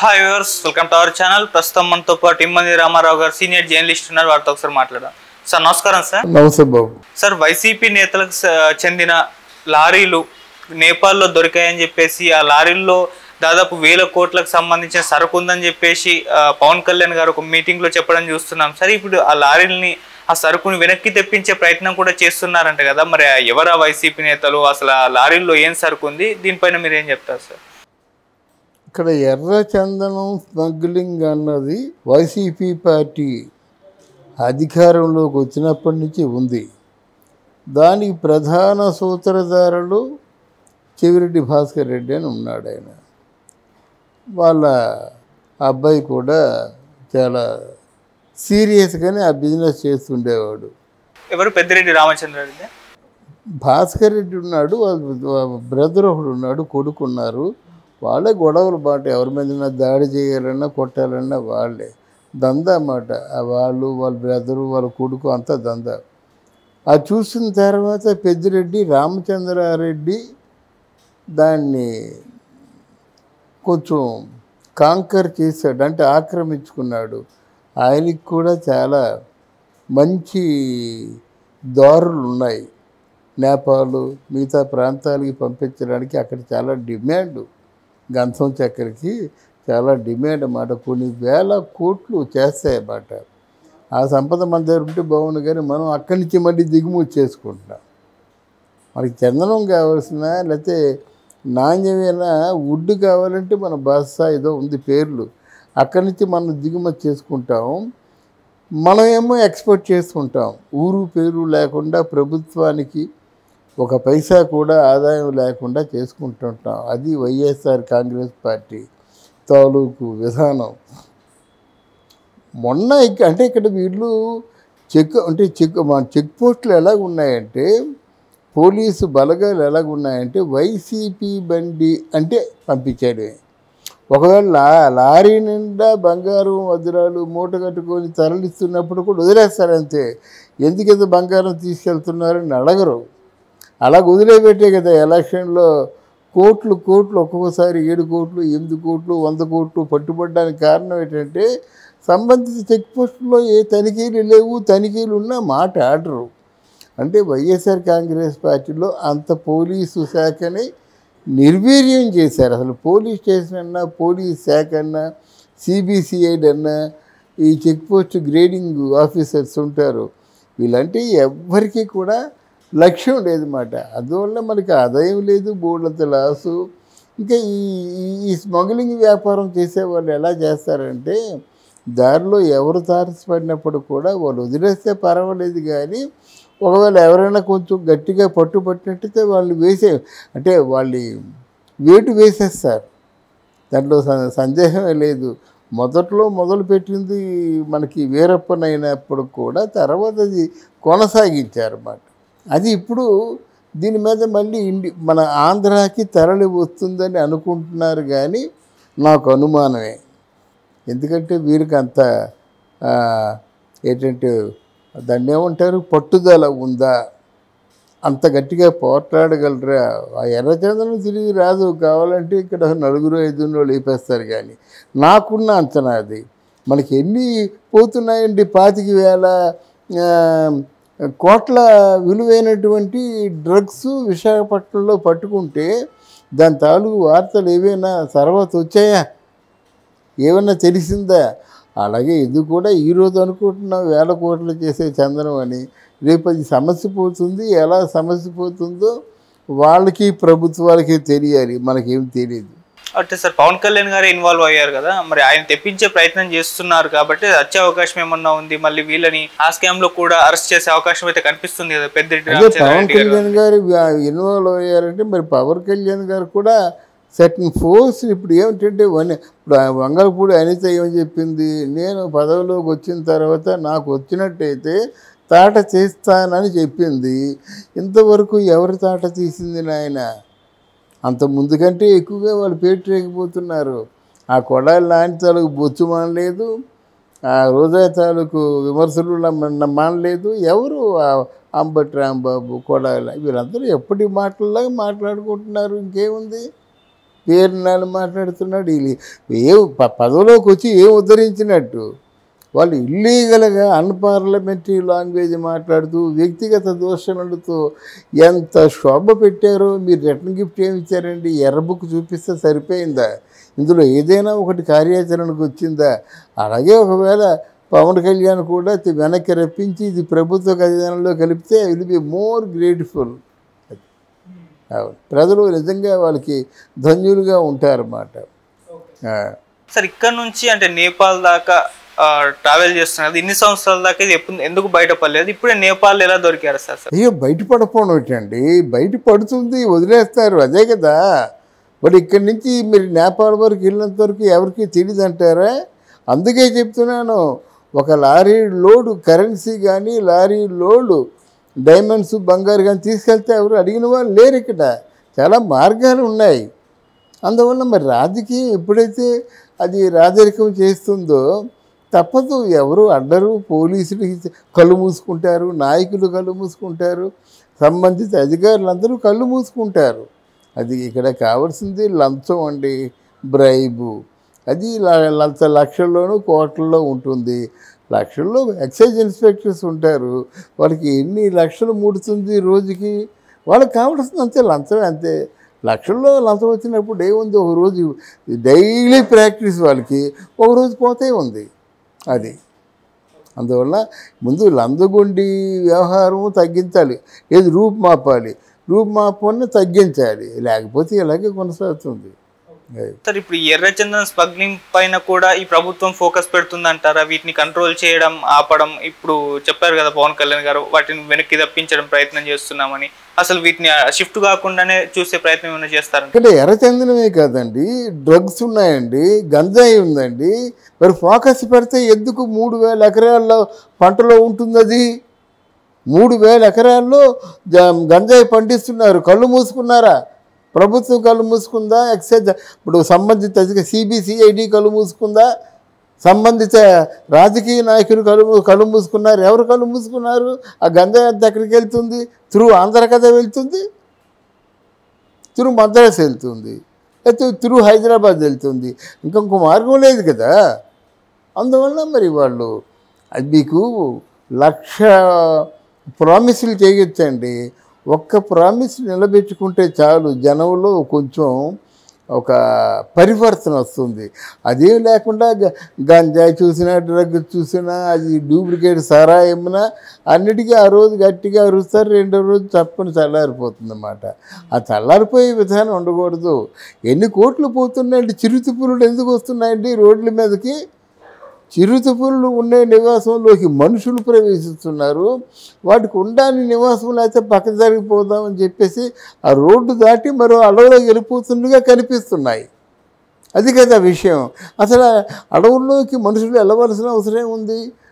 Hi viewers welcome to our channel ప్రస్తుతం మనతో పాటు ఇమ్మంది రామారావు గారు సీనియర్ జర్నలిస్ట్ ఉన్నారు వారితో ఒకసారి మాట్లాడాం సార్ నమస్కారం సార్ నమస్తే బాబు సార్ వైసీపీ నేతలకు స- చెందిన లారీలు నేపాల్లో దొరికాయని చెప్పేసి ఆ లారీల్లో దాదాపు వేల కోట్లకు సంబంధించిన సరుకు ఉందని చెప్పేసి ఆ, పవన్ కళ్యాణ్ గారు ఒక మీటింగ్ లో చెప్పడం చూస్తున్నాం సరే ఇప్పుడు ఆ లారీల్ని ఆ సరుకుని వెనక్కి తెప్పించే ప్రయత్నం కూడా చేస్తున్నారంట కదా మరి ఆ ఎవరా వైసీపీ నేతలు అసలు ఆ లారీల్లో ఏం సరుకు ఉంది దీనిపైన మీరు ఏం చెప్తారు సార్ ఇక్కడ ఎర్ర చందనం స్మగ్లింగ్ అన్నది వైసీపీ పార్టీ అధికారంలోకి వచ్చినప్పటి నుంచి ఉంది దానికి ప్రధాన సూత్రధారులు చెవిరెడ్డి భాస్కర్ రెడ్డి అని ఉన్నాడు ఆయన వాళ్ళ అబ్బాయి కూడా చాలా సీరియస్గానే ఆ బిజినెస్ చేస్తుండేవాడు ఎవరు పెద్దిరెడ్డి రామచంద్రారెడ్డి భాస్కర్ రెడ్డి ఉన్నాడు వాళ్ళ బ్రదర్ ఒకడు ఉన్నాడు కొడుకు ఉన్నారు వాళ్ళే గొడవలు బాట ఎవరి మీద దాడి చేయాలన్నా కొట్టాలన్నా వాళ్ళే దందా అన్నమాట ఆ వాళ్ళు వాళ్ళ బ్రదరు వాళ్ళ కొడుకు అంతా దందా అది చూసిన తర్వాత పెద్దిరెడ్డి రామచంద్రారెడ్డి దాన్ని కొంచెం కాంకర్ చేశాడు అంటే ఆక్రమించుకున్నాడు ఆయనకి కూడా చాలా మంచి దారులు ఉన్నాయి నేపాల్ మిగతా ప్రాంతాలకి పంపించడానికి అక్కడ చాలా డిమాండ్ గంధం చక్కెరకి చాలా డిమాండ్ అన్నమాట కొన్ని వేల కోట్లు చేస్తాయి అన్నమాట ఆ సంపద మన దగ్గర ఉంటే బాగుండు కానీ మనం అక్కడి నుంచి మళ్ళీ దిగుమతి చేసుకుంటున్నాం మనకి చందనం కావాల్సిన లేకపోతే నాణ్యమైన వుడ్ కావాలంటే మన బాసా ఏదో ఉంది పేర్లు అక్కడి నుంచి మనం దిగుమతి చేసుకుంటాం మనమేమో ఎక్స్పోర్ట్ చేసుకుంటాం ఊరు పేరు లేకుండా ప్రభుత్వానికి ఒక పైసా కూడా ఆదాయం లేకుండా చేసుకుంటుంటాం అది వైఎస్ఆర్ కాంగ్రెస్ పార్టీ తాలూకు విధానం మొన్న ఇక్క- అంటే ఇక్కడ వీళ్ళు చెక్ అంటే చెక్ మన చెక్ పోస్టులు ఎలాగ ఉన్నాయంటే పోలీసు బలగాలు ఎలాగ ఉన్నాయంటే వైసీపీ బండి అంటే పంపించాడు ఒకవేళ లా లారీ నిండా బంగారం వజ్రాలు మూట కట్టుకొని తరలిస్తున్నప్పుడు కూడా వదిలేస్తారు అంతే ఎందుకు ఇంత బంగారం తీసుకెళ్తున్నారని అడగరు అలా వదిలేపెట్టే కదా ఎలక్షన్లో కోట్లు కోట్లు ఒక్కొక్కసారి ఏడు కోట్లు ఎనిమిది కోట్లు వంద కోట్లు పట్టుబడడానికి కారణం ఏంటంటే సంబంధిత చెక్ పోస్టులో ఏ తనిఖీలు లేవు తనిఖీలు ఉన్నా మాట ఆడరు అంటే వైఎస్ఆర్ కాంగ్రెస్ పార్టీలో అంత పోలీసు శాఖని నిర్వీర్యం చేశారు అసలు పోలీస్ స్టేషన్ అన్నా పోలీస్ శాఖ అన్నా సిబిసిఐడి అన్నా ఈ చెక్ పోస్ట్ గ్రేడింగ్ ఆఫీసర్స్ ఉంటారు వీళ్ళంటే ఎవ్వరికీ కూడా లక్ష్యం లేదన్నమాట అందువల్ల మనకి ఆదాయం లేదు బోర్డంత లాసు ఇంకా ఈ ఈ- ఈ స్మగ్లింగ్ వ్యాపారం చేసే వాళ్ళు ఎలా చేస్తారంటే దారిలో ఎవరు తారసపడినప్పుడు కూడా వాళ్ళు వదిలేస్తే పర్వాలేదు కానీ ఒకవేళ ఎవరైనా కొంచెం గట్టిగా పట్టుబట్టినట్టయితే వాళ్ళు వేసే అంటే వాళ్ళు వేటు వేసేస్తారు దాంట్లో స- సందేహమే లేదు మొదట్లో మొదలు పెట్టింది మనకి వీరప్పనైనప్పుడు కూడా తర్వాత అది కొనసాగించారన్నమాట అది ఇప్పుడు దీని మీద మళ్ళీ ఇండి మన ఆంధ్రాకి తరలి వస్తుందని అనుకుంటున్నారు కానీ నాకు అనుమానమే ఎందుకంటే వీరికి అంత ఆ, ఏంటంటే దాన్ని ఏమంటారు పట్టుదల ఉందా అంత గట్టిగా పోట్లాడగలరా ఆ ఎర్రచందనం తిరిగి రాదు కావాలంటే ఇక్కడ నలుగురు ఐదు లేపేస్తారు కానీ నాకున్న అంచనా అది మనకి ఎన్ని పోతున్నాయండి పాతిక వేల ఆ, కోట్ల విలువైనటువంటి డ్రగ్స్ విశాఖపట్నంలో పట్టుకుంటే దాని తాలూకు వార్తలు ఏవైనా తర్వాత వచ్చాయా ఏమన్నా తెలిసిందా అలాగే ఇది కూడా ఈరోజు అనుకుంటున్నాం వేల కోట్లు చేసే చందనం అని రేపు అది సమస్య పోతుంది ఎలా సమస్య పోతుందో వాళ్ళకి ప్రభుత్వాలకి తెలియాలి మనకేం తెలియదు అంటే సార్ పవన్ కళ్యాణ్ గారు ఇన్వాల్వ్ అయ్యారు కదా మరి ఆయన తెప్పించే ప్రయత్నం చేస్తున్నారు కాబట్టి వచ్చే అవకాశం ఏమన్నా ఉంది మళ్ళీ వీళ్ళని ఆ స్కామ్ లో కూడా అరెస్ట్ చేసే అవకాశం అయితే కనిపిస్తుంది కదా పెద్దిరెడ్డి అదే పవన్ రామచంద్రారెడ్డి గారు కళ్యాణ్ గారు ఇన్వాల్వ్ అయ్యారంటే మరి పవన్ కళ్యాణ్ గారు కూడా సర్టన్ ఫోర్స్ ఇప్పుడు ఏమిటంటే వన్ ఇప్పుడు ఆ వంగలపూడి అనిత ఏమని చెప్పింది నేను పదవిలోకి వచ్చిన తర్వాత నాకు వచ్చినట్టయితే తాట తీస్తానని చెప్పింది ఇంతవరకు ఎవరి తాట తీసింది నాయన అంత ముందు కంటే ఎక్కువగా వాళ్ళు పేటరేగిపోతున్నారు ఆ కొడాలి నాని తాలూకు బొచ్చు మానలేదు ఆ రోజా తాలూకు విమర్శలు నమ్మ- మానలేదు ఎవరు ఆ అంబటి రాంబాబు కొడాలి వీళ్ళందరూ ఎప్పటి మాటల్లాగా మాట్లాడుకుంటున్నారు ఇంకేముంది పేరునాలు మాట్లాడుతున్నాడు వీళ్ళు ఏ ప- పదవిలోకి వచ్చి ఏం ఉద్ధరించినట్టు వాళ్ళు ఇల్లీగల్గా అన్పార్లమెంటరీ లాంగ్వేజ్ మాట్లాడుతూ వ్యక్తిగత దోషణలతో ఎంత శోభ పెట్టారో మీరు రిటర్న్ గిఫ్ట్ ఏమి ఇచ్చారండి ఎర్ర బుక్ చూపిస్తే సరిపోయిందా ఇందులో ఏదైనా ఒకటి కార్యాచరణకు వచ్చిందా అలాగే ఒకవేళ పవన్ కళ్యాణ్ కూడా తి- వెనక్కి రప్పించి ఇది ప్రభుత్వ ఖజానాలో కలిపితే విల్ బి మోర్ గ్రేట్ఫుల్ అవును ప్రజలు నిజంగా వాళ్ళకి ధన్యులుగా ఉంటారన్నమాట ఆ. సార్ ఇక్కడ నుంచి అంటే నేపాల్ దాకా ట్రావెల్ చేస్తున్నారు ఇన్ని సంవత్సరాల దాకా ఇది ఎప్పుడు ఎందుకు బయటపడలేదు ఇప్పుడే నేపాల్ ఎలా దొరికారు సార్ సార్ అయ్యో బయటపడపోవడం ఏంటండి బయట పడుతుంది వదిలేస్తారు అదే కదా మరి ఇక్కడి నుంచి మీరు నేపాల్ వరకు వెళ్ళినంత వరకు ఎవరికి తెలియదు అంటారా అందుకే చెప్తున్నాను ఒక లారీ లోడు కరెన్సీ కానీ లారీ లోడు డైమండ్స్ బంగారు కానీ తీసుకెళ్తే ఎవరు అడిగిన వాళ్ళు లేరు ఇక్కడ చాలా మార్గాలు ఉన్నాయి అందువల్ల మరి రాజకీయం ఎప్పుడైతే అది రాజరికం చేస్తుందో తప్పదు ఎవరు అడ్డరు పోలీసులు కళ్ళు మూసుకుంటారు నాయకులు కళ్ళు మూసుకుంటారు సంబంధిత అధికారులు అందరూ కళ్ళు మూసుకుంటారు అది ఇక్కడ కావాల్సింది లంచం అండి బ్రైబు అది ల- లంచ లక్షల్లోనూ కోట్లలో ఉంటుంది లక్షల్లో ఎక్సైజ్ ఇన్స్పెక్టర్స్ ఉంటారు వాళ్ళకి ఎన్ని లక్షలు ముడుతుంది రోజుకి వాళ్ళకి కావాల్సింది అంతే లంచమే అంతే లక్షల్లో లంచం వచ్చినప్పుడు ఏముంది ఒక రోజు డైలీ ప్రాక్టీస్ వాళ్ళకి ఒక రోజు పోతే ఉంది అది అందువల్ల ముందు లందగొండి వ్యవహారం తగ్గించాలి ఏది రూపు మాపాలి రూపు మాపాన్ని తగ్గించాలి లేకపోతే ఇలాగే కొనసాగుతుంది అది. సార్ ఇప్పుడు ఈ ఎర్రచందనం స్మగ్లింగ్ పైన కూడా ఈ ప్రభుత్వం ఫోకస్ పెడుతుంది అంటారా వీటిని కంట్రోల్ చేయడం ఆపడం ఇప్పుడు చెప్పారు కదా పవన్ కళ్యాణ్ గారు వాటిని వెనక్కి తప్పించడం ప్రయత్నం చేస్తున్నామని అసలు వీటిని షిఫ్ట్ కాకుండానే చూసే ప్రయత్నం ఏమైనా చేస్తారంట ఇక్కడ ఎర్రచందనమే కాదండి డ్రగ్స్ ఉన్నాయండి గంజాయి ఉందండి మరి ఫోకస్ పెడితే ఎందుకు మూడు వేల ఎకరాల్లో పంటలో ఉంటుంది అది మూడు వేల ఎకరాల్లో జ- గంజాయి పండిస్తున్నారు కళ్ళు మూసుకున్నారా ప్రభుత్వం కళ్ళు మూసుకుందా ఎక్సైజ్ ఇప్పుడు సంబంధిత సిబిసిఐడి కళ్ళు మూసుకుందా సంబంధిత రాజకీయ నాయకులు కళ్ళు మూ- కళ్ళు మూసుకున్నారు ఎవరు కళ్ళు మూసుకున్నారు ఆ గంజాయి అంతా ఎక్కడికి వెళ్తుంది త్రూ ఆంధ్ర కదా వెళ్తుంది త్రూ మద్రాస్ వెళ్తుంది లేకపోతే త్రూ హైదరాబాద్ వెళ్తుంది ఇంకొక మార్గం లేదు కదా అందువల్ల మరి వాళ్ళు అది మీకు లక్ష ప్రామిసులు చేయొచ్చండి ఒక్క ప్రామిస్ నిలబెట్టుకుంటే చాలు జనంలో కొంచెం ఒక పరివర్తన వస్తుంది అదేం లేకుండా గ- గంజాయి చూసినా డ్రగ్ చూసినా అది డూప్లికేట్ సారాయమునా అన్నిటికీ ఆ రోజు గట్టిగా అరుస్తారు రెండో రోజు తప్పని చల్లారిపోతుంది అన్నమాట ఆ చల్లారిపోయే విధానం ఉండకూడదు ఎన్ని కోట్లు పోతున్నాయండి చిరుతిపురులు ఎందుకు వస్తున్నాయండి రోడ్ల మీదకి చిరుతపురులు ఉండే నివాసంలోకి మనుషులు ప్రవేశిస్తున్నారు వాటికి ఉండాలని నివాసం లేకపోతే పక్క జరిగిపోదామని చెప్పేసి ఆ రోడ్డు దాటి మరో అడవిలో వెళ్ళిపోతుండగా కనిపిస్తున్నాయి అది కదా విషయం అసలు ఆ అడవుల్లోకి మనుషులు వెళ్ళవలసిన అవసరం ఉంది